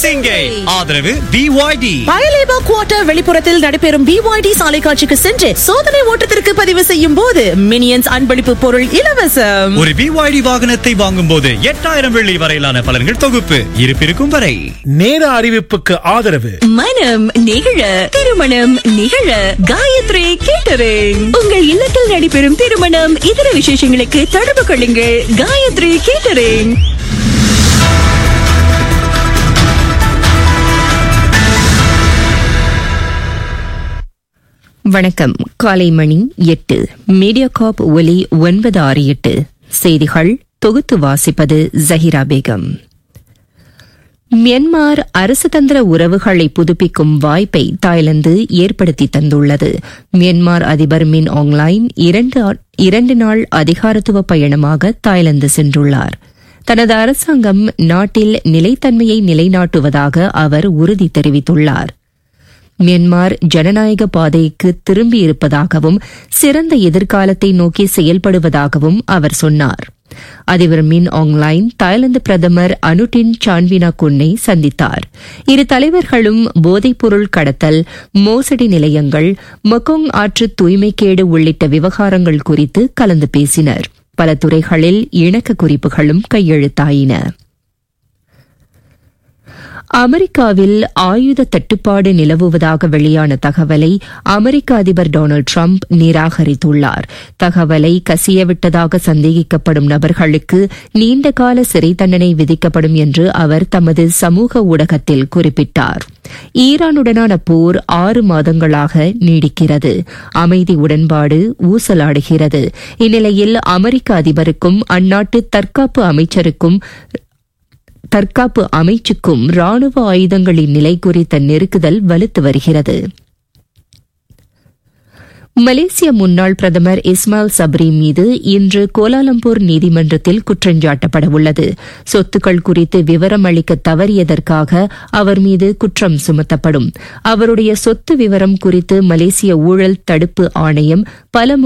சிங்கை ஆதரவு BYD பயலேபா quarter வெளிப்புறத்தில் நடைபெறும் பிஒய்டி சாலை காட்சிக்கு சென்று சோதனை ஓட்டத்திற்கு பதிவு செய்யும் போது மினியன்ஸ் அன்பளிப்பு பொருள் இலவசம் ஒரு பிஒய்டி வாகனத்தை வாங்கும் போது எட்டாயிரம் வெள்ளி வரையிலான பலன்கள் தொகுப்பு இருப்பிருக்கும் வரை நேர அறிவிப்புக்கு ஆதரவு மனம் நிகழ திருமணம் நிகழ காயத்ரி கேட்டரிங் உங்கள் இல்லத்தில் நடைபெறும் திருமணம் இதர விசேஷங்களுக்கு தொடர்பு கொள்ளுங்கள் காயத்ரி கேட்டரிங் வணக்கம் காலை மணி எட்டு மீடியா காப் ஒலி ஒன்பது ஆறு எட்டு செய்திகள் தொகுத்து வாசிப்பது ஜஹிரா பேகம் மியன்மார் அரசுதந்திர உறவுகளை புதுப்பிக்கும் வாய்ப்பை தாய்லாந்து ஏற்படுத்தி தந்துள்ளது மியன்மார் அதிபர் மின் ஆங்லைன் இரண்டு ஆ- இரண்டு நாள் அதிகாரத்துவ பயணமாக தாய்லாந்து சென்றுள்ளார் தனது அரசாங்கம் நாட்டில் நிலைத்தன்மையை நிலைநாட்டுவதாக அவர் உறுதி தெரிவித்துள்ளார் மியன்மார் ஜனநாயக பாதைக்கு திரும்பியிருப்பதாகவும் சிறந்த எதிர்காலத்தை நோக்கி செயல்படுவதாகவும் அவர் சொன்னார் அதிபர் மின் ஆங்லைன் தாய்லாந்து பிரதமர் அனுடின் சான்வினா குன்னை சந்தித்தார் இரு தலைவர்களும் போதைப்பொருள் கடத்தல் மோசடி நிலையங்கள் மொகோங் ஆற்று தூய்மைக்கேடு உள்ளிட்ட விவகாரங்கள் குறித்து கலந்து பேசினர் பல துறைகளில் இணக்க குறிப்புகளும் கையெழுத்தாயின அமெரிக்காவில் ஆயுத தட்டுப்பாடு நிலவுவதாக வெளியான தகவலை அமெரிக்க அதிபர் டொனால்டு டிரம்ப் நிராகரித்துள்ளார் தகவலை கசியவிட்டதாக சந்தேகிக்கப்படும் நபர்களுக்கு நீண்டகால சிறை தண்டனை விதிக்கப்படும் என்று அவர் தமது சமூக ஊடகத்தில் குறிப்பிட்டார் ஈரானுடனான போர் ஆறு மாதங்களாக நீடிக்கிறது அமைதி உடன்பாடு ஊசலாடுகிறது இந்நிலையில் அமெரிக்க அதிபருக்கும் அந்நாட்டு தற்காப்பு அமைச்சருக்கும் தற்காப்பு அமைச்சுக்கும் ராணுவ ஆயுதங்களின் நிலை குறித்த நெருக்குதல் வலுத்து வருகிறது மலேசிய முன்னாள் பிரதமர் இஸ்மாயில் சப்ரி மீது இன்று கோலாலம்பூர் நீதிமன்றத்தில் குற்றஞ்சாட்டப்பட உள்ளது சொத்துக்கள் குறித்து விவரம் அளிக்க தவறியதற்காக அவர் மீது குற்றம் சுமத்தப்படும் அவருடைய சொத்து விவரம் குறித்து மலேசிய ஊழல் தடுப்பு ஆணையம் பல